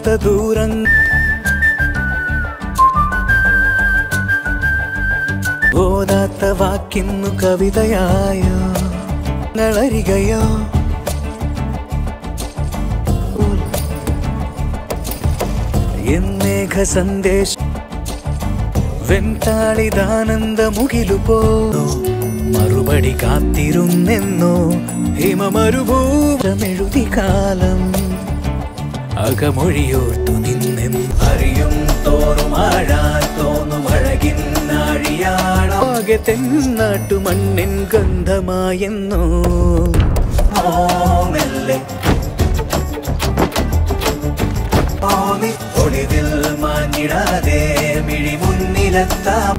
ദൂരം ഓതാത്ത വാക്കിന്നു കവിതയായോ ങ്ങളരികയോ എന്നേഘ സന്ദേശം വെൺതാളിതാനന്ദ മുകിലു പോന്നു മറുപടി കാത്തിരുന്നെന്നോ ഹിമമരുഭൂമെഴുതി കാലം അകമൊഴിയോർത്തു നിന്നെം അറിയും തോറും ആഴാൻ തോന്നും അഴകിന്നാഴിയാണോ ആകെ തെന്നാട്ടു മണ്ണിൻ ഗന്ധമായെന്നോ ഓ മെല്ലെ ഓമി ഒളിവിൽ മാഞ്ഞിടാതെ മിഴി മുന്നിലെത്താം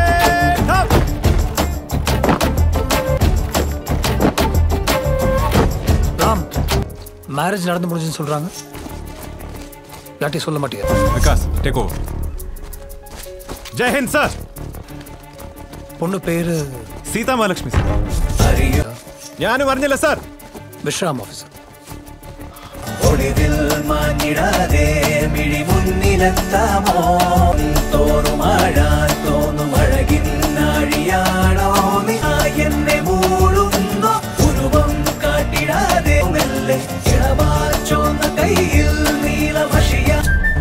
ராம் மேரேஜ் நடந்து முடிஞ்சுன்னு சொல்றாங்க யார்ட்டையும் சொல்ல மாட்டியா Vikas take over Jai Hind sir பொண்ணு பேரு സീതാമഹാലക്ഷ്മി സർ അറിയോ ഞാനും അറിഞ്ഞില്ല സർ விஸ்ராம் ஆஃபீஸர் ഒളിവിൽ മാഞ്ഞിടാതെ മിഴി മുന്നിലെത്താമോ തോറും ആഴാൻ തോന്നും അഴകിന്നാഴിയാണോ നീ ആ എന്നെ മൂടുന്നോ ഉരുവം കാട്ടിടാതെ മെല്ലെ ഇളമാച്ചോന്ന കയ്യിൽ നീലമഷിയ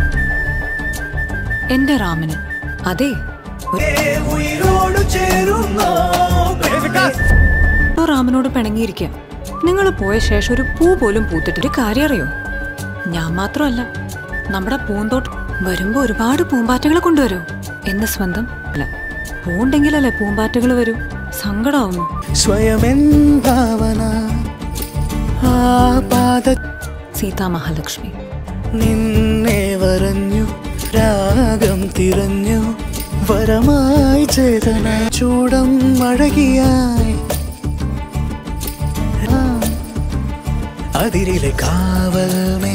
എന്റെ രാമന് അതെ ഉയിരോട് ചേരുന്നോ ഒരു രാമനോട് പിണങ്ങിയിരിക്കുക നിങ്ങൾ പോയ ശേഷം ഒരു പൂ പോലും പൂത്തിട്ട് ഒരു കാര്യം അറിയോ ഞാൻ മാത്രമല്ല നമ്മുടെ പൂന്തോട്ടം വരുമ്പോ ഒരുപാട് പൂമ്പാറ്റകളെ കൊണ്ടുവരൂ എന്ന് സ്വന്തം അല്ല പൂണ്ടെങ്കിലല്ലേ പൂമ്പാറ്റകൾ വരൂ സങ്കടാവുന്നു സ്വയമെൻ ഭാവന ആ പാദ സീതാ മഹാലക്ഷ്മി നിന്നെ വരഞ്ഞു രാഗം തിരഞ്ഞു വരമായി ചേതന ചൂടം അഴകിയായി ആ, അതിരിലെ കാവൽമേ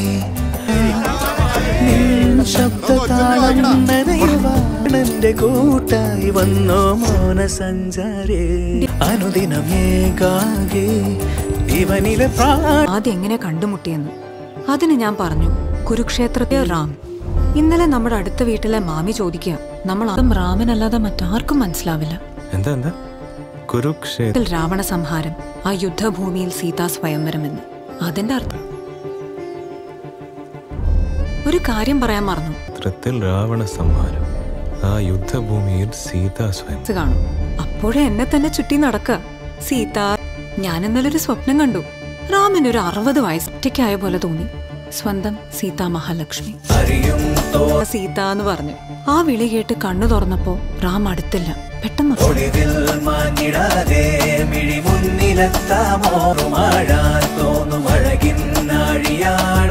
നിൻ ശബ്ദതാളം നനയുവാണെന്റെ കൂട്ടായി വന്നോ മോന സഞ്ചാരേ അനുദിനം ഏകാകെ ഇവനിലെ പ്രാ ആദ്യം എങ്ങനെ കണ്ടുമുട്ടിയെന്ന് അതിന് ഞാൻ പറഞ്ഞു കുരുക്ഷേത്രത്തെ റാം ഇന്നലെ നമ്മുടെ അടുത്ത വീട്ടിലെ മാമി ചോദിക്കുക നമ്മൾ അതും റാമനല്ലാതെ മറ്റാർക്കും മനസ്സിലാവില്ല എന്താ എന്താ കുരുക്ഷേത്ര ഇതിൽ രാവണ സംഹാരം ആ യുദ്ധഭൂമിയിൽ സീതാ സ്വയംവരം എന്ന് അതിന്റെ അർത്ഥം ഒരു കാര്യം പറയാൻ മറന്നു ചിത്രത്തിൽ രാവണ സംഹാരം ആ യുദ്ധഭൂമിയിൽ സീതാ സ്വയം ഇത് കാണും അപ്പോഴേ എന്നെ തന്നെ ചുറ്റി നടക്കുക സീത ഞാൻ ഇന്നലെ ഒരു സ്വപ്നം കണ്ടു രാമൻ ഒരു അറുപത് വയസ്സൊറ്റയ്ക്കായ പോലെ തോന്നി സ്വന്തം സീതാ മഹാലക്ഷ്മി സീത എന്ന് പറഞ്ഞു ആ വിളി കേട്ട് കണ്ണു തുറന്നപ്പോ റാം അടുത്തില്ല പെട്ടെന്ന് ഒളിവിൽ മാഞ്ഞിടാതെ മിഴി മുന്നിലെത്താമോ മാഴാൻ തോന്നും അഴകിൻ നാഴിയാ